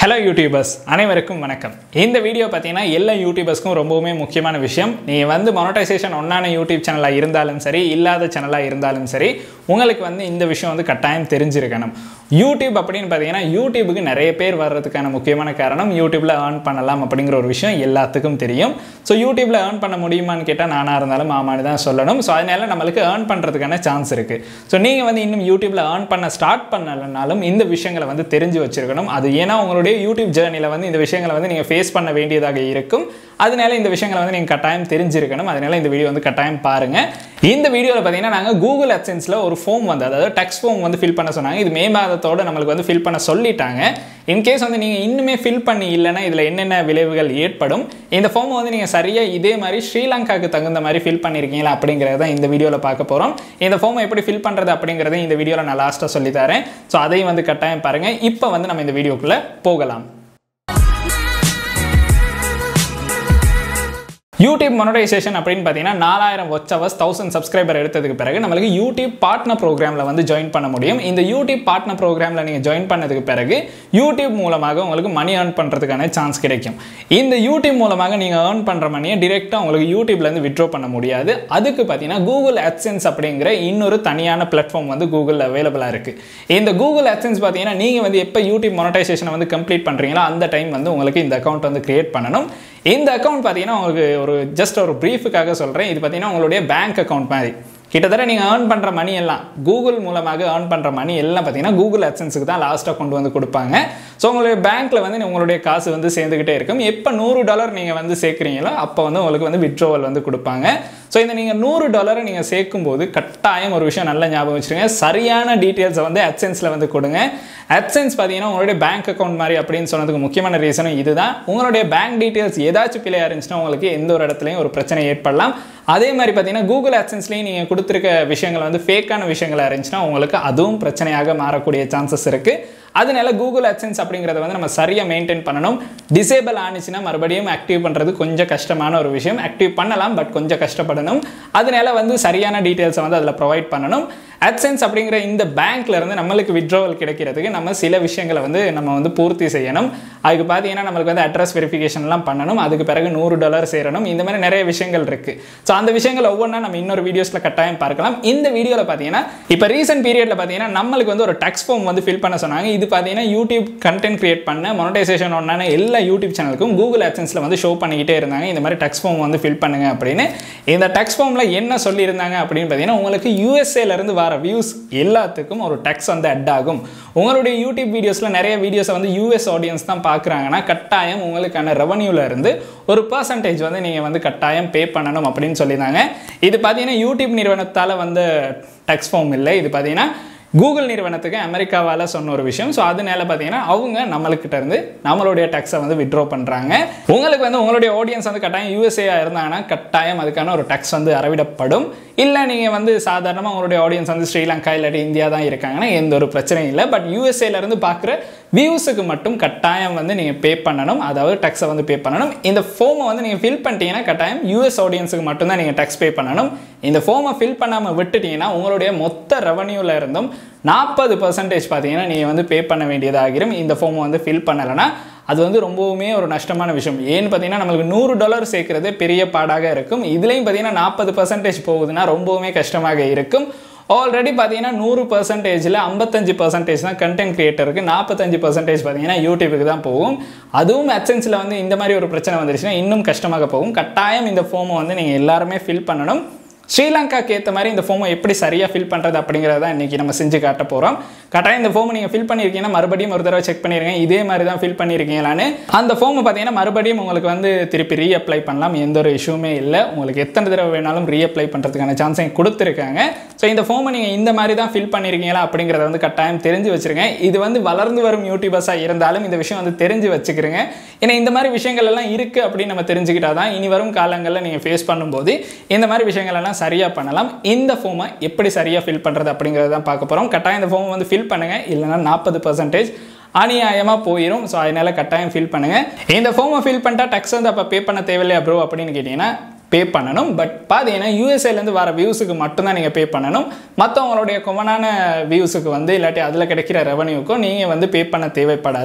hello YouTubers அனைவருக்கும் வணக்கம் இந்த வீடியோ பார்த்தீங்கன்னா எல்லா யூடியூபர்ஸ்க்கும் ரொம்பவுமே முக்கியமான விஷயம் நீங்கள் வந்து மொனடைசேஷன் ஒன்றான யூடியூப் சேனலாக இருந்தாலும் சரி இல்லாத சேனலாக இருந்தாலும் சரி உங்களுக்கு வந்து இந்த விஷயம் வந்து கட்டாயம் தெரிஞ்சிருக்கணும் யூடியூப் அப்படின்னு பார்த்தீங்கன்னா யூடியூபுக்கு நிறைய பேர் வர்றதுக்கான முக்கியமான காரணம் யூடியூப்பில் ஏர்ன் பண்ணலாம் அப்படிங்கிற ஒரு விஷயம் எல்லாத்துக்கும் தெரியும் ஸோ யூடியூப்பில் ஏர்ன் பண்ண முடியுமான்னு கேட்டால் நானாக இருந்தாலும் ஆமான்னு தான் சொல்லணும் ஸோ அதனால நம்மளுக்கு ஏர்ன் பண்ணுறதுக்கான சான்ஸ் இருக்குது ஸோ நீங்கள் வந்து இன்னும் யூடியூப்பில் ஏர்ன் பண்ண ஸ்டார்ட் பண்ணலனாலும் இந்த விஷயங்களை வந்து தெரிஞ்சு வச்சிருக்கணும் அது ஏன்னா உங்களுடைய யூடியூப் ஜேர்னியில் வந்து இந்த விஷயங்களை வந்து நீங்கள் ஃபேஸ் பண்ண வேண்டியதாக இருக்கும் அதனால இந்த விஷயங்களை வந்து நீங்கள் கட்டாயம் தெரிஞ்சிருக்கணும் அதனால இந்த வீடியோ வந்து கட்டாயம் பாருங்கள் இந்த வீடியோவில் பார்த்தீங்கன்னா நாங்கள் கூகுள் அட்சன்ஸில் ஒரு ஃபார்ம் வந்து அதாவது டெக்ஸ்ட் ஃபார்ம் வந்து ஃபில் பண்ண சொன்னாங்க இது மே மாதத்தோடு நம்மளுக்கு வந்து ஃபில் பண்ண சொல்லிட்டாங்க இன்கேஸ் வந்து நீங்கள் இன்னுமே ஃபில் பண்ணி இல்லைன்னா இதில் என்னென்ன விளைவுகள் ஏற்படும் இந்த ஃபார்மை வந்து நீங்கள் சரியாக இதே மாதிரி ஸ்ரீலங்காவுக்கு தகுந்த மாதிரி ஃபில் பண்ணியிருக்கீங்களா அப்படிங்கிறத இந்த வீடியோவில் பார்க்க போகிறோம் இந்த ஃபார்மை எப்படி ஃபில் பண்ணுறது அப்படிங்கிறத இந்த வீடியோவில் நான் லாஸ்ட்டாக சொல்லித்தரேன் ஸோ அதையும் வந்து கட்டாயம் பாருங்கள் இப்போ வந்து நம்ம இந்த வீடியோக்குள்ளே போகலாம் யூடியூப் மொனடைசேஷன் அப்படின்னு பார்த்தீங்கன்னா நாலாயிரம் வாட்ச் ஹவர்ஸ் தௌசண்ட் சப்ஸ்கிரைபர் எடுத்ததுக்கு பிறகு நம்மளுக்கு யூடியூப் பார்ட்னர் ப்ரோக்ராமில் வந்து ஜாயின் பண்ண முடியும் இந்த யூடியூப் பார்ட்னர் ப்ரோக்ராமில் நீங்கள் ஜாயின் பண்ணதுக்கு பிறகு யூடியூப் மூலமாக உங்களுக்கு மணி ஏர்ன் பண்ணுறதுக்கான சான்ஸ் கிடைக்கும் இந்த யூடியூப் மூலமாக நீங்கள் ஏர்ன் பண்ணுற மணியை டிரெக்டாக உங்களுக்கு யூடியூப்லேருந்து விட்ரோ பண்ண முடியாது அதுக்கு பார்த்தீங்கன்னா கூகுள் அட்சன்ஸ் அப்படிங்கிற இன்னொரு தனியான பிளாட்ஃபார்ம் வந்து கூகுளில் அவைலபிளாக இருக்குது இந்த கூகுள் அட்சன்ஸ் பார்த்தீங்கன்னா நீங்கள் வந்து எப்போ யூடியூப் மொனடைசேஷனை வந்து கம்ப்ளீட் பண்ணுறீங்களோ அந்த டைம் வந்து உங்களுக்கு இந்த அக்கௌண்ட் வந்து கிரியேட் பண்ணணும் இந்த அக்கௌண்ட் பார்த்தீங்கன்னா உங்களுக்கு ஒரு ஜஸ்ட் ஒரு ப்ரீஃபுக்காக சொல்கிறேன் இது பார்த்தீங்கன்னா உங்களுடைய பேங்க் அக்கௌண்ட் மாதிரி கிட்டத்தட்ட நீங்கள் ஏர்ன் பண்ணுற மணி எல்லாம் கூகுள் மூலமாக ஏர்ன் பண்ணுற மணி எல்லாம் பார்த்தீங்கன்னா கூகுள் அட்சன்ஸுக்கு தான் லாஸ்ட்டாக கொண்டு வந்து கொடுப்பாங்க ஸோ உங்களுடைய பேங்க்கில் வந்து உங்களுடைய காசு வந்து சேர்ந்துக்கிட்டே இருக்கும் எப்போ நூறு டாலர் நீங்கள் வந்து சேர்க்குறீங்களோ அப்போ வந்து உங்களுக்கு வந்து விட்ரோவல் வந்து கொடுப்பாங்க ஸோ இந்த நீங்கள் நூறு டாலரை நீங்கள் சேர்க்கும்போது கட்டாயம் ஒரு விஷயம் நல்லா ஞாபகம் வச்சுருங்க சரியான டீட்டெயில்ஸை வந்து அட்சன்ஸில் வந்து கொடுங்க அட்சன்ஸ் பார்த்தீங்கன்னா உங்களுடைய பேங்க் அக்கௌண்ட் மாதிரி அப்படின்னு சொன்னதுக்கு முக்கியமான ரீசனும் இதுதான் உங்களுடைய பேங்க் டீட்டெயில்ஸ் ஏதாச்சும் பிள்ளையாக இருந்துச்சுன்னா உங்களுக்கு எந்த ஒரு இடத்துலையும் ஒரு பிரச்சனை ஏற்படலாம் அதே மாதிரி பார்த்தீங்கன்னா கூகுள் அட்சன்ஸ்லேயும் நீங்கள் கொடுத்துருக்க விஷயங்கள் வந்து ஃபேக்கான விஷயங்களாக இருந்துச்சுன்னா உங்களுக்கு அதுவும் பிரச்சனையாக மாறக்கூடிய சான்சஸ் இருக்குது அதனால கூகுள் அட்சன்ஸ் அப்படிங்கிறத வந்து நம்ம சரியாக மெயின்டைன் பண்ணணும் டிசேபிள் ஆனிச்சுன்னா மறுபடியும் ஆக்டிவ் பண்ணுறது கொஞ்சம் கஷ்டமான ஒரு விஷயம் ஆக்டிவ் பண்ணலாம் பட் கொஞ்சம் கஷ்டப்படணும் அதனால வந்து சரியான டீட்டெயில்ஸை வந்து அதில் ப்ரொவைட் பண்ணணும் அட்சன்ஸ் அப்படிங்கிற இந்த பேங்க்ல இருந்து நம்மளுக்கு விட்ரோவல் கிடைக்கிறதுக்கு நம்ம சில விஷயங்களை வந்து நம்ம வந்து பூர்த்தி செய்யணும் அதுக்கு பார்த்தீங்கன்னா நம்மளுக்கு வந்து அட்ரஸ் வெரிஃபிகேஷன்லாம் பண்ணணும் அதுக்கு பிறகு நூறு டாலர் சேரணும் இந்த மாதிரி நிறைய விஷயங்கள் இருக்குது ஸோ அந்த விஷயங்கள் ஒவ்வொன்றா நம்ம இன்னொரு வீடியோஸில் கட்டாயம் பார்க்கலாம் இந்த வீடியோவில் பார்த்தீங்கன்னா இப்போ ரீசெண்ட் பீரியடில் பார்த்தீங்கன்னா நம்மளுக்கு வந்து ஒரு டெக்ஸ்ட் ஃபார்ம் வந்து ஃபில் பண்ண சொன்னாங்க இது பார்த்தீங்கன்னா யூடியூப் கண்டென்ட் கிரியேட் பண்ண மொனடைசேஷன் ஒன்றான எல்லா யூடியூப் சேனலுக்கும் கூகுள் ஆட்சன்ஸில் வந்து ஷோ பண்ணிக்கிட்டே இருந்தாங்க இந்த மாதிரி டெக்ஸ்ட் ஃபார்ம் வந்து ஃபில் பண்ணுங்க அப்படின்னு இந்த டெக்ஸ்ட் ஃபார்மில் என்ன சொல்லியிருந்தாங்க அப்படின்னு பார்த்தீங்கன்னா உங்களுக்கு யூஎஸ்ஏலேருந்து வர வியூஸ் எல்லாத்துக்கும் ஒரு டெக்ஸ் வந்து அட் ஆகும் உங்களுடைய யூடியூப் வீடியோஸில் நிறைய வீடியோஸை வந்து யூஎஸ் ஆடியன்ஸ் தான் பார்க்குறாங்கன்னா கட்டாயம் உங்களுக்கான ரெவன்யூவில் இருந்து ஒரு பர்சன்டேஜ் வந்து நீங்கள் வந்து கட்டாயம் பே பண்ணணும் அப்படின்னு சொல்லியிருந்தாங்க இது பார்த்தீங்கன்னா யூடியூப் நிறுவனத்தால் வந்து டெக்ஸ் ஃபார்ம் இல்லை இது பார்த்தீங்கன்னா கூகுள் நிறுவனத்துக்கு அமெரிக்காவால் சொன்ன ஒரு விஷயம் ஸோ அதனால பார்த்தீங்கன்னா அவங்க நம்மளுக்கிட்ட இருந்து நம்மளுடைய டேக்ஸை வந்து விட்ரோ பண்ணுறாங்க உங்களுக்கு வந்து உங்களுடைய ஆடியன்ஸ் வந்து கட்டாயம் யூஎஸ்ஏ இருந்தாங்கன்னா கட்டாயம் அதுக்கான ஒரு டேக்ஸ் வந்து அறவிடப்படும் இல்லை நீங்கள் வந்து சாதாரணமாக உங்களுடைய ஆடியன்ஸ் வந்து ஸ்ரீலங்கா இல்லாட்டி இந்தியா தான் இருக்காங்கன்னா எந்த ஒரு பிரச்சனையும் இல்லை பட் யூஎஸ்ஏலேருந்து பார்க்குற வியூஸுக்கு மட்டும் கட்டாயம் வந்து நீங்கள் பே பண்ணணும் அதாவது டேக்ஸை வந்து பே பண்ணணும் இந்த ஃபார்மை வந்து நீங்கள் ஃபில் பண்ணிட்டீங்கன்னா கட்டாயம் யூஎஸ் ஆடியன்ஸுக்கு மட்டும்தான் நீங்கள் டேக்ஸ் பே பண்ணணும் இந்த ஃபார்மை ஃபில் பண்ணாமல் விட்டுட்டீங்கன்னா உங்களுடைய மொத்த ரெவன்யூவில் இருந்தும் நாற்பது பர்சன்டேஜ் பார்த்தீங்கன்னா நீங்கள் வந்து பே பண்ண வேண்டியதாகிரும் இந்த ஃபார்மை வந்து ஃபில் பண்ணலைன்னா அது வந்து ரொம்பவுமே ஒரு நஷ்டமான விஷயம் ஏன்னு பார்த்தீங்கன்னா நம்மளுக்கு நூறு டாலர் சேர்க்கறது பெரிய பாடாக இருக்கும் இதுலேயும் பார்த்தீங்கன்னா நாற்பது பர்சன்டேஜ் போகுதுன்னா ரொம்பவுமே கஷ்டமாக இருக்கும் ஆல்ரெடி பார்த்தீங்கன்னா நூறு பர்சன்டேஜில் ஐம்பத்தஞ்சு பர்சன்டேஜ் தான் கண்டென்ட் கிரியேட்டருக்கு நாற்பத்தஞ்சு பர்சன்டேஜ் பார்த்தீங்கன்னா யூடியூபுக்கு தான் போகும் அதுவும் அட்சன்ஸில் வந்து இந்த மாதிரி ஒரு பிரச்சனை வந்துருச்சுன்னா இன்னும் கஷ்டமாக போகும் கட்டாயம் இந்த ஃபார்மை வந்து நீங்கள் எல்லாருமே ஃபில் பண்ணணும் ஸ்ரீலங்காக்கு ஏற்ற மாதிரி இந்த ஃபார்மை எப்படி சரியாக ஃபில் பண்ணுறது அப்படிங்கிறத இன்றைக்கி நம்ம செஞ்சு காட்ட போகிறோம் கட்டாயம் இந்த ஃபார்மை நீங்கள் ஃபில் பண்ணியிருக்கீங்கன்னா மறுபடியும் ஒரு தடவை செக் பண்ணிருங்க இதே மாதிரி தான் ஃபில் பண்ணியிருக்கீங்களான்னு அந்த ஃபார்மை பார்த்தீங்கன்னா மறுபடியும் உங்களுக்கு வந்து திருப்பி ரீஅப்ளை பண்ணலாம் எந்த ஒரு இஷ்யூமே இல்லை உங்களுக்கு எத்தனை தடவை வேணாலும் ரீஅப்ளை பண்ணுறதுக்கான சான்ஸை கொடுத்துருக்காங்க ஸோ இந்த ஃபார்மை நீங்கள் இந்த மாதிரி தான் ஃபில் பண்ணியிருக்கீங்களா அப்படிங்கிறத வந்து கட்டாயம் தெரிஞ்சு வச்சுருங்க இது வந்து வளர்ந்து வரும் யூடியூபர்ஸாக இருந்தாலும் இந்த விஷயம் வந்து தெரிஞ்சு வச்சுக்கிறங்க ஏன்னா இந்த மாதிரி விஷயங்கள் எல்லாம் இருக்குது அப்படின்னு நம்ம தெரிஞ்சுக்கிட்டா தான் இனி வரும் காலங்களில் நீங்கள் ஃபேஸ் பண்ணும்போது இந்த மாதிரி விஷயங்கள் எல்லாம் சரியாக பண்ணலாம் இந்த ஃபார்மை எப்படி சரியாக ஃபில் பண்ணுறது அப்படிங்கிறத தான் பார்க்க போகிறோம் கட்டாயம் இந்த ஃபார்மை வந்து ஃபில் பண்ணுங்கள் இல்லைனா நாற்பது பர்சன்டேஜ் அநியாயமாக போயிடும் ஸோ அதனால் கட்டாயம் ஃபில் பண்ணுங்கள் இந்த ஃபார்மை ஃபில் பண்ணிட்டா டெக்ஸ் வந்து அப்போ பே பண்ண தேவையில்லையா ப்ரோ அப்படின்னு கேட்டிங்கன்னா பே பண்ணணும் பட் பார்த்தீங்கன்னா யூஎஸ்ஏலேருந்து வர வியூஸுக்கு மட்டும்தான் நீங்கள் பே பண்ணணும் மற்றவங்களுடைய கொமனான வியூஸுக்கு வந்து இல்லாட்டி அதில் கிடைக்கிற ரெவன்யூக்கும் நீங்கள் வந்து பே பண்ண தேவைப்படாது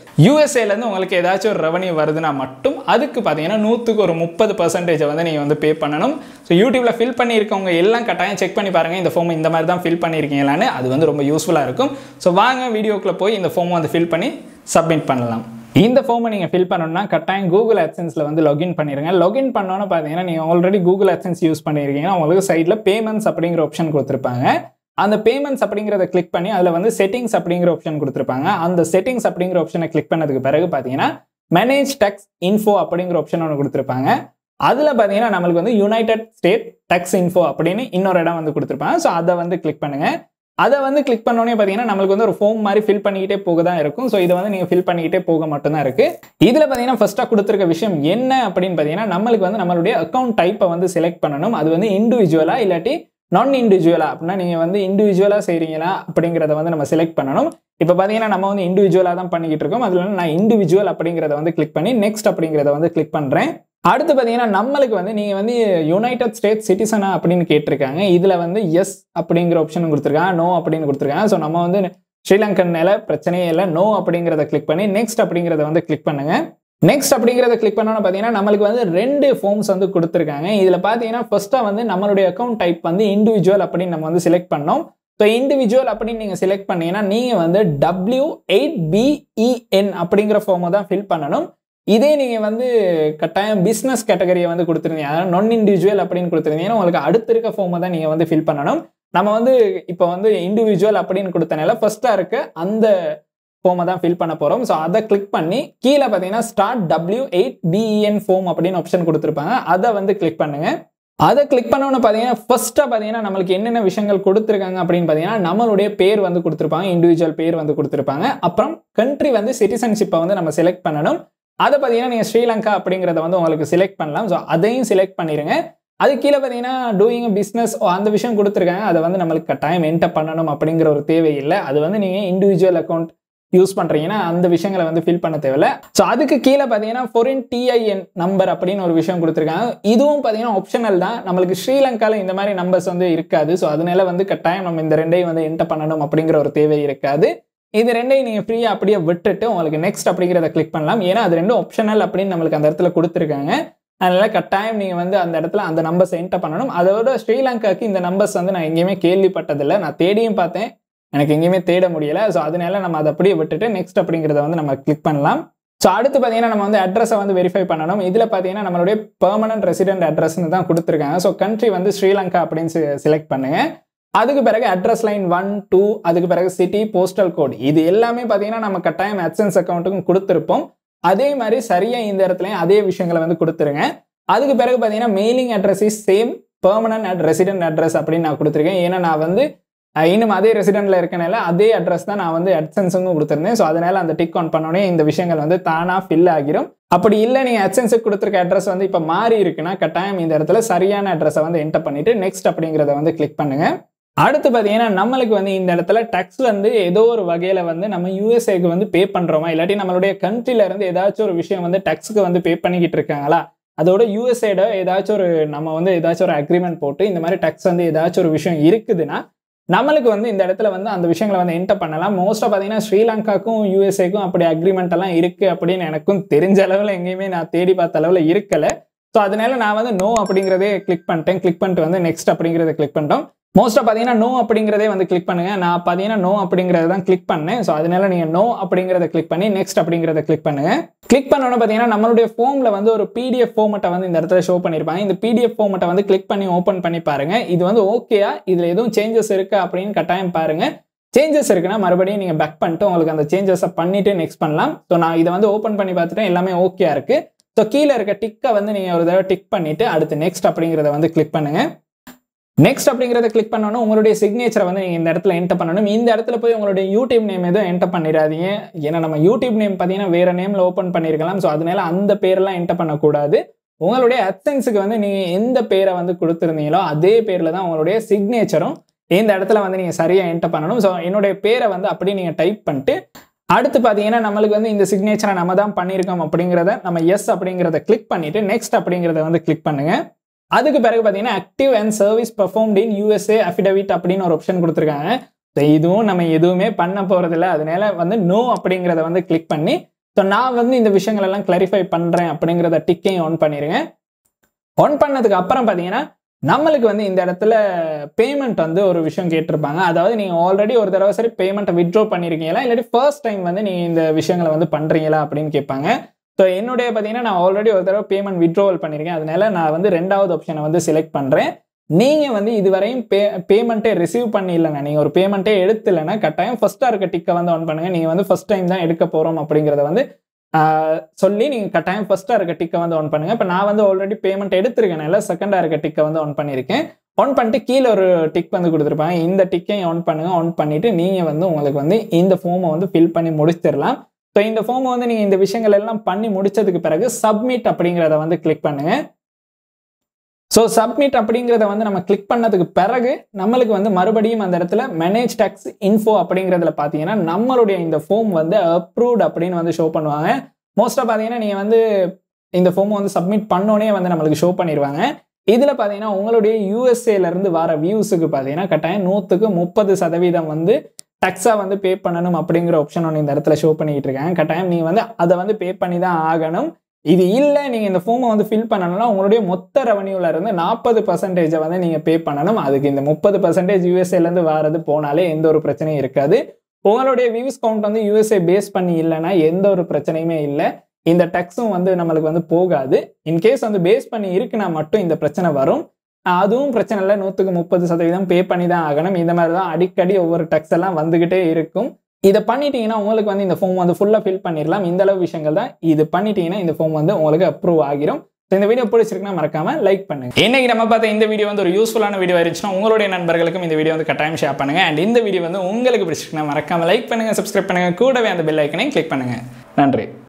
யூஎஸ்ஏலேருந்து உங்களுக்கு ஏதாச்சும் ஒரு ரெவன்யூ வருதுன்னா மட்டும் அதுக்கு பார்த்தீங்கன்னா நூற்றுக்கு ஒரு முப்பது பர்சன்டேஜை வந்து நீங்கள் வந்து பே பண்ணணும் ஸோ யூடியூப்பில் ஃபில் பண்ணியிருக்கவங்க எல்லாம் கட்டாயம் செக் பண்ணி பாருங்கள் இந்த ஃபார்ம் இந்த மாதிரி தான் ஃபில் பண்ணியிருக்கீங்களான்னு அது வந்து ரொம்ப யூஸ்ஃபுல்லாக இருக்கும் ஸோ வாங்க வீடியோக்குள்ளே போய் இந்த ஃபார்ம் வந்து ஃபில் பண்ணி சப்மிட் பண்ணலாம் இந்த ஃபார்மை நீங்கள் ஃபில் பண்ணணும்னா கட்டாயம் கூகுள் அட்சன்ஸில் வந்து லாகின் பண்ணிடுங்க லாகின் பண்ணோன்னு பார்த்தீங்கன்னா நீங்கள் ஆல்ரெடி கூகுள் அட்சன்ஸ் யூஸ் பண்ணியிருக்கீங்கன்னா உங்களுக்கு சைடில் பேமெண்ட்ஸ் அப்படிங்கிற ஆப்ஷன் கொடுத்துருப்பாங்க அந்த பேமெண்ட்ஸ் அப்படிங்கிறத கிளிக் பண்ணி அதில் வந்து செட்டிங்ஸ் அப்படிங்கிற ஆப்ஷன் கொடுத்துருப்பாங்க அந்த செட்டிங்ஸ் அப்படிங்கிற ஆப்ஷனை கிளிக் பண்ணதுக்கு பிறகு பார்த்தீங்கன்னா மேனேஜ் டெக்ஸ் இன்ஃபோ அப்படிங்கிற ஆப்ஷன் ஒன்று கொடுத்துருப்பாங்க அதில் பார்த்தீங்கன்னா நம்மளுக்கு வந்து யுனைடெட் ஸ்டேட் டெக்ஸ் இன்ஃபோ அப்படின்னு இன்னொரு இடம் வந்து கொடுத்துருப்பாங்க ஸோ அதை வந்து கிளிக் பண்ணுங்கள் அதை வந்து கிளிக் பண்ணோடனே பார்த்தீங்கன்னா நம்மளுக்கு வந்து ஒரு ஃபோம் மாதிரி ஃபில் பண்ணிக்கிட்டே போக தான் இருக்கும் ஸோ இதை வந்து நீங்கள் ஃபில் பண்ணிக்கிட்டே போக மட்டும்தான் இருக்குது இதில் பார்த்தீங்கன்னா ஃபஸ்ட்டாக கொடுத்துருக்க விஷயம் என்ன அப்படின்னு பார்த்தீங்கன்னா நம்மளுக்கு வந்து நம்மளுடைய அக்கௌண்ட் டைப்பை வந்து செலக்ட் பண்ணணும் அது வந்து இண்டிவிஜுவலாக இல்லாட்டி நான் இண்டிவிஜுவலாக அப்படின்னா நீங்கள் வந்து இண்டிவிஜுவலாக செய்கிறீங்களா அப்படிங்கிறத வந்து நம்ம செலக்ட் பண்ணணும் இப்போ பார்த்தீங்கன்னா நம்ம வந்து இண்டிவிஜுவலாக தான் பண்ணிக்கிட்டு இருக்கோம் அதில் நான் இண்டிவிஜுவல் அப்படிங்கிறத வந்து கிளிக் பண்ணி நெக்ஸ்ட் அப்படிங்கிறத வந்து கிளிக் பண்ணுறேன் அடுத்து பார்த்தீங்கன்னா நம்மளுக்கு வந்து நீங்கள் வந்து யுனைடெட் ஸ்டேட் சிட்டிசனா அப்படின்னு கேட்டிருக்காங்க இதில் வந்து எஸ் அப்படிங்கிற ஆப்ஷன் கொடுத்துருக்காங்க நோ அப்படின்னு கொடுத்துருக்காங்க ஸோ நம்ம வந்து ஸ்ரீலங்கன்னால பிரச்சனையே இல்லை நோ அப்படிங்கிறத கிளிக் பண்ணி நெக்ஸ்ட் அப்படிங்கிறத வந்து கிளிக் பண்ணுங்க நெக்ஸ்ட் அப்படிங்கிறத கிளிக் பண்ணோன்னு பார்த்தீங்கன்னா நம்மளுக்கு வந்து ரெண்டு ஃபார்ம்ஸ் வந்து கொடுத்துருக்காங்க இதில் பார்த்தீங்கன்னா ஃபர்ஸ்ட்டாக வந்து நம்மளுடைய அக்கௌண்ட் டைப் வந்து இண்டிவிஜுவல் அப்படின்னு நம்ம வந்து செலக்ட் பண்ணோம் ஸோ இண்டிவிஜுவல் அப்படின்னு நீங்கள் செலக்ட் பண்ணீங்கன்னா நீங்கள் வந்து டபிள்யூ எயிட் பிஇஎன் அப்படிங்கிற ஃபார்மை தான் ஃபில் பண்ணணும் இதே நீங்கள் வந்து கட்டாயம் பிஸ்னஸ் கேட்டகரியை வந்து கொடுத்துருந்தீங்க அதாவது நான் இண்டிவிஜுவல் அப்படின்னு கொடுத்துருந்தீங்கன்னா உங்களுக்கு அடுத்து இருக்க ஃபார்மை தான் நீங்கள் வந்து ஃபில் பண்ணணும் நம்ம வந்து இப்போ வந்து இண்டிவிஜுவல் அப்படின்னு கொடுத்தனால ஃபர்ஸ்ட்டாக இருக்க அந்த ஃபார்மை தான் ஃபில் பண்ண போகிறோம் ஸோ அதை கிளிக் பண்ணி கீழே பார்த்தீங்கன்னா start W eight BEN form அப்படின்னு ஆப்ஷன் கொடுத்துருப்பாங்க அதை வந்து கிளிக் பண்ணுங்கள் அதை கிளிக் பண்ணோன்னு பார்த்தீங்கன்னா ஃபர்ஸ்ட்டாக பார்த்தீங்கன்னா நம்மளுக்கு என்னென்ன விஷயங்கள் கொடுத்துருக்காங்க அப்படின்னு பார்த்தீங்கன்னா நம்மளுடைய பேர் வந்து கொடுத்துருப்பாங்க இண்டிவிஜுவல் பேர் வந்து கொடுத்துருப்பாங்க அப்புறம் கண்ட்ரி வந்து சிட்டிசன்ஷிப்பை வந்து நம்ம செலக்ட் பண்ணணும் அதை பார்த்தீங்கன்னா நீங்கள் ஸ்ரீலங்கா அப்படிங்கிறத வந்து உங்களுக்கு செலக்ட் பண்ணலாம் ஸோ அதையும் செலக்ட் பண்ணிடுங்க அது கீழே பார்த்தீங்கன்னா டூயிங் பிஸ்னஸ் அந்த விஷயம் கொடுத்துருக்காங்க அதை வந்து நம்மளுக்கு கட்டாயம் என்டர் பண்ணணும் அப்படிங்கிற ஒரு தேவை இல்லை அது வந்து நீங்கள் இண்டிவிஜுவல் அக்கௌண்ட் யூஸ் பண்ணுறீங்கன்னா அந்த விஷயங்களை வந்து ஃபில் பண்ண தேவையில்ல ஸோ அதுக்கு கீழே பார்த்தீங்கன்னா ஃபொரின் டிஐஎன் நம்பர் அப்படின்னு ஒரு விஷயம் கொடுத்துருக்காங்க இதுவும் பார்த்தீங்கன்னா ஆப்ஷனல் தான் நம்மளுக்கு ஸ்ரீலங்காவில் இந்த மாதிரி நம்பர்ஸ் வந்து இருக்காது ஸோ அதனால வந்து கட்டாயம் நம்ம இந்த ரெண்டையும் வந்து என்டர் பண்ணணும் அப்படிங்கிற ஒரு தேவை இருக்காது இது ரெண்டையும் நீங்கள் ஃப்ரீயாக அப்படியே விட்டுட்டு உங்களுக்கு நெக்ஸ்ட் அப்படிங்கிறத கிளிக் பண்ணலாம் ஏன்னா அது ரெண்டும் ஆப்ஷனல் அப்படின்னு நம்மளுக்கு அந்த இடத்துல கொடுத்துருக்காங்க அதனால கட்டாயம் நீங்கள் வந்து அந்த இடத்துல அந்த நம்பர்ஸ் என்டர் பண்ணணும் அதோட ஸ்ரீலங்காவுக்கு இந்த நம்பர்ஸ் வந்து நான் எங்கேயுமே கேள்விப்பட்டதில்லை நான் தேடியும் பார்த்தேன் எனக்கு எங்கேயுமே தேட முடியல ஸோ அதனால நம்ம அதை அப்படியே விட்டுட்டு நெக்ஸ்ட் அப்படிங்கிறத வந்து நம்ம கிளிக் பண்ணலாம் ஸோ அடுத்து பார்த்தீங்கன்னா நம்ம வந்து அட்ரஸை வந்து வெரிஃபை பண்ணணும் இதில் பார்த்தீங்கன்னா நம்மளுடைய பெர்மனன்ட் ரெசிடென்ட் அட்ரஸ்னு தான் கொடுத்துருக்காங்க ஸோ கண்ட்ரி வந்து ஸ்ரீலங்கா அப்படின்னு செலக்ட் பண்ணுங்க அதுக்கு பிறகு அட்ரஸ் லைன் ஒன் டூ அதுக்கு பிறகு சிட்டி போஸ்டல் கோட் இது எல்லாமே பார்த்தீங்கன்னா நம்ம கட்டாயம் அட்சன்ஸ் அக்கௌண்ட்டுக்கும் கொடுத்துருப்போம் அதே மாதிரி சரியாக இந்த இடத்துலையும் அதே விஷயங்களை வந்து கொடுத்துருங்க அதுக்கு பிறகு பார்த்தீங்கன்னா mailing address is same permanent at resident address அப்படின்னு நான் கொடுத்துருக்கேன் ஏன்னா நான் வந்து இன்னும் அதே ரெசிடென்ட்ல இருக்கனால அதே அட்ரஸ் தான் நான் வந்து அட்சன்ஸுக்கும் கொடுத்துருந்தேன் ஸோ அதனால அந்த டிக் ஆன் பண்ணோடனே இந்த விஷயங்கள் வந்து தானாக ஃபில் ஆகிரும் அப்படி இல்லை நீங்கள் அட்சன்ஸுக்கு கொடுத்துருக்க அட்ரஸ் வந்து இப்போ மாறி இருக்குன்னா கட்டாயம் இந்த இடத்துல சரியான அட்ரஸை வந்து என்டர் பண்ணிட்டு நெக்ஸ்ட் அப்படிங்கிறத வந்து கிளிக் பண்ணுங்க அடுத்து பார்த்தீங்கன்னா நம்மளுக்கு வந்து இந்த இடத்துல டேக்ஸ் வந்து ஏதோ ஒரு வகையில் வந்து நம்ம யூஎஸ்ஏக்கு வந்து பே பண்ணுறோமா இல்லாட்டி நம்மளுடைய கண்ட்ரில இருந்து ஏதாச்சும் ஒரு விஷயம் வந்து டேக்ஸுக்கு வந்து பே பண்ணிக்கிட்டு இருக்காங்களா அதோட யூஎஸ்ஏட ஏதாச்சும் ஒரு நம்ம வந்து ஏதாச்சும் ஒரு அக்ரிமெண்ட் போட்டு இந்த மாதிரி டேக்ஸ் வந்து ஏதாச்சும் ஒரு விஷயம் இருக்குதுன்னா நம்மளுக்கு வந்து இந்த இடத்துல வந்து அந்த விஷயங்களை வந்து என்டர் பண்ணலாம் மோஸ்ட்டாக பார்த்தீங்கன்னா ஸ்ரீலங்காக்கும் யூஎஸ்ஏக்கும் அப்படி அக்ரிமெண்ட் எல்லாம் இருக்கு அப்படின்னு எனக்கும் தெரிஞ்ச அளவில் எங்கேயுமே நான் தேடி பார்த்த அளவில் இருக்கலை ஸோ அதனால நான் வந்து நோ அப்படிங்கிறதே கிளிக் பண்ணிட்டேன் கிளிக் பண்ணிட்டு வந்து நெக்ஸ்ட் அப்படிங்கிறத கிளிக் பண்ணிட்டோம் மோஸ்ட்டாக பார்த்தீங்கன்னா நோ அப்படிங்கிறதே வந்து கிளிக் பண்ணுங்க நான் பார்த்தீங்கன்னா நோ அப்படிங்கிறத தான் கிளிக் பண்ணேன் ஸோ அதனால நீங்கள் நோ அப்படிங்கிறத கிளிக் பண்ணி நெக்ஸ்ட் அப்படிங்கிறத கிளிக் பண்ணுங்க கிளிக் பண்ணோன்னு பார்த்தீங்கன்னா நம்மளுடைய ஃபோமில் வந்து ஒரு பிடிஎஃப் ஃபார்மெட்டை வந்து இந்த இடத்துல ஷோ பண்ணியிருப்பாங்க இந்த பிடிஎஃப் ஃபார்மெட்டை வந்து கிளிக் பண்ணி ஓப்பன் பண்ணி பாருங்க இது வந்து ஓகேயா இதில் எதுவும் சேஞ்சஸ் இருக்கா அப்படின்னு கட்டாயம் பாருங்க சேஞ்சஸ் இருக்குன்னா மறுபடியும் நீங்கள் பேக் பண்ணிட்டு உங்களுக்கு அந்த சேஞ்சஸை பண்ணிட்டு நெக்ஸ்ட் பண்ணலாம் ஸோ நான் இதை வந்து ஓப்பன் பண்ணி பார்த்துட்டு எல்லாமே ஓகேயா இருக்கு ஸோ கீழே இருக்க டிக்கை வந்து நீங்கள் ஒரு தடவை டிக் பண்ணிட்டு அடுத்து நெக்ஸ்ட் அப்படிங்கிறத வந்து கிளிக் பண்ணுங்க நெக்ஸ்ட் அப்படிங்கிறத கிளிக் பண்ணணும் உங்களுடைய சிக்னேச்சரை வந்து நீங்கள் இந்த இடத்துல என்டர் பண்ணணும் இந்த இடத்துல போய் உங்களுடைய யூடியூப் நேம் எதுவும் என்டர் பண்ணிடாதீங்க ஏன்னா நம்ம யூடியூப் நேம் பார்த்தீங்கன்னா வேற நேமில் ஓப்பன் பண்ணியிருக்கலாம் ஸோ அதனால அந்த பேரெல்லாம் என்டர் பண்ணக்கூடாது உங்களுடைய அட்சன்ஸுக்கு வந்து நீங்கள் எந்த பேரை வந்து கொடுத்துருந்தீங்களோ அதே பேரில் தான் உங்களுடைய சிக்னேச்சரும் இந்த இடத்துல வந்து நீங்கள் சரியாக என்டர் பண்ணணும் ஸோ என்னுடைய பேரை வந்து அப்படியே நீங்கள் டைப் பண்ணிட்டு அடுத்து பார்த்தீங்கன்னா நம்மளுக்கு வந்து இந்த சிக்னேச்சரை நம்ம தான் பண்ணியிருக்கோம் அப்படிங்கிறத நம்ம எஸ் அப்படிங்கிறத கிளிக் பண்ணிட்டு நெக்ஸ்ட் அப்படிங்கிறத வந்து கிளிக் பண்ணுங்க அதுக்கு பிறகு பார்த்தீங்கன்னா active and service performed in USA affidavit அப்படின்னு ஒரு ஆப்ஷன் கொடுத்துருக்காங்க ஸோ இதுவும் நம்ம எதுவுமே பண்ண போகிறதில்ல அதனால வந்து நோ அப்படிங்கிறத வந்து கிளிக் பண்ணி ஸோ நான் வந்து இந்த விஷயங்கள் எல்லாம் கிளாரிஃபை பண்ணுறேன் அப்படிங்கிறத டிக்கையும் ஆன் பண்ணிடுங்க ஆன் பண்ணதுக்கு அப்புறம் பார்த்தீங்கன்னா நம்மளுக்கு வந்து இந்த இடத்துல பேமெண்ட் வந்து ஒரு விஷயம் கேட்டிருப்பாங்க அதாவது நீங்கள் ஆல்ரெடி ஒரு தடவை சரி பேமெண்ட்டை வித்ட்ரா பண்ணியிருக்கீங்களா இல்லாட்டி ஃபர்ஸ்ட் டைம் வந்து நீங்கள் இந்த விஷயங்களை வந்து பண்ணுறீங்களா அப்படின்னு கேட்பாங்க ஸோ என்னுடைய பார்த்தீங்கன்னா நான் ஆல்ரெடி ஒரு தடவை பேமெண்ட் வித்ட்ரோவல் பண்ணியிருக்கேன் அதனால நான் வந்து ரெண்டாவது ஆப்ஷனை வந்து செலக்ட் பண்ணுறேன் நீங்கள் வந்து இதுவரையும் பே பேமெண்ட்டே ரிசீவ் பண்ணிடலண்ணா நீங்கள் ஒரு பேமெண்ட்டே எடுத்துலன்னா கட்டாயம் ஃபஸ்ட்டாக இருக்க டிக்கை வந்து ஆன் பண்ணுங்கள் நீங்கள் வந்து ஃபஸ்ட் டைம் தான் எடுக்க போகிறோம் அப்படிங்கிறத வந்து சொல்லி நீங்கள் கட்டாயம் ஃபஸ்ட்டாக இருக்க டிக்கை வந்து ஆன் பண்ணுங்கள் இப்போ நான் வந்து ஆல்ரெடி பேமெண்ட் எடுத்திருக்கேனால செகண்டாக இருக்க டிக்கை வந்து ஆன் பண்ணியிருக்கேன் ஆன் பண்ணிட்டு கீழே ஒரு டிக் வந்து கொடுத்துருப்பாங்க இந்த டிக்கையும் ஆன் பண்ணுங்கள் ஆன் பண்ணிவிட்டு நீங்கள் வந்து உங்களுக்கு வந்து இந்த ஃபார்மை வந்து ஃபில் பண்ணி முடிச்சிடலாம் ஸோ இந்த ஃபார்மை வந்து நீங்கள் இந்த விஷயங்கள் எல்லாம் பண்ணி முடிச்சதுக்கு பிறகு சப்மிட் அப்படிங்கிறத வந்து கிளிக் பண்ணுங்கள் ஸோ சப்மிட் அப்படிங்கிறத வந்து நம்ம கிளிக் பண்ணதுக்கு பிறகு நம்மளுக்கு வந்து மறுபடியும் அந்த இடத்துல மேனேஜ் டேக்ஸ் இன்ஃபோ அப்படிங்கிறதுல பார்த்தீங்கன்னா நம்மளுடைய இந்த ஃபார்ம் வந்து அப்ரூவ்ட் அப்படின்னு வந்து ஷோ பண்ணுவாங்க மோஸ்ட்டாக பார்த்தீங்கன்னா நீங்கள் வந்து இந்த ஃபார்மை வந்து சப்மிட் பண்ணோன்னே வந்து நம்மளுக்கு ஷோ பண்ணிடுவாங்க இதில் பார்த்தீங்கன்னா உங்களுடைய யூஎஸ்ஏலேருந்து வர வியூஸுக்கு பார்த்தீங்கன்னா கட்டாயம் நூற்றுக்கு முப்பது சதவீதம் வந்து டக்ஸாக வந்து பே பண்ணணும் அப்படிங்கிற ஆப்ஷன் ஒன்று இந்த இடத்துல ஷோ பண்ணிக்கிட்டு இருக்காங்க கட்டாயம் நீங்கள் வந்து அதை வந்து பே பண்ணி தான் ஆகணும் இது இல்லை நீங்கள் இந்த ஃபார்மை வந்து ஃபில் பண்ணணும்னா உங்களுடைய மொத்த ரெவன்யூல இருந்து நாற்பது பர்சன்டேஜை வந்து நீங்கள் பே பண்ணணும் அதுக்கு இந்த முப்பது பர்சன்டேஜ் யூஎஸ்ஏலேருந்து வரது போனாலே எந்த ஒரு பிரச்சனையும் இருக்காது உங்களுடைய வியூஸ் கவுண்ட் வந்து யூஎஸ்ஏ பேஸ் பண்ணி இல்லைன்னா எந்த ஒரு பிரச்சனையுமே இல்லை இந்த டெக்ஸும் வந்து நம்மளுக்கு வந்து போகாது இன்கேஸ் வந்து பேஸ் பண்ணி இருக்குன்னா மட்டும் இந்த பிரச்சனை வரும் அதுவும் பிரச்சனை இல்லை நூற்றுக்கு முப்பது சதவீதம் பே பண்ணி தான் ஆகணும் இந்த மாதிரி தான் அடிக்கடி ஒவ்வொரு டெக்ஸ் எல்லாம் வந்துகிட்டே இருக்கும் இதை பண்ணிட்டீங்கன்னா உங்களுக்கு வந்து இந்த ஃபார்ம் வந்து ஃபுல்லாக ஃபில் பண்ணிடலாம் இந்த அளவு விஷயங்கள் தான் இது பண்ணிட்டீங்கன்னா இந்த ஃபார்ம் வந்து உங்களுக்கு அப்ரூவ் ஆகிரும் இந்த வீடியோ பிடிச்சிருக்குன்னா மறக்காம லைக் பண்ணுங்க இன்னைக்கு நம்ம பார்த்த இந்த வீடியோ வந்து ஒரு யூஸ்ஃபுல்லான வீடியோ இருந்துச்சுன்னா உங்களுடைய நண்பர்களுக்கும் இந்த வீடியோ வந்து கட்டாயம் ஷேர் பண்ணுங்க அண்ட் இந்த வீடியோ வந்து உங்களுக்கு பிடிச்சிருக்குன்னா மறக்காம லைக் பண்ணுங்க சப்ஸ்கிரைப் பண்ணுங்க கூடவே அந்த பெல் ஐக்கனையும் கிளிக் பண்ணுங்க நன்றி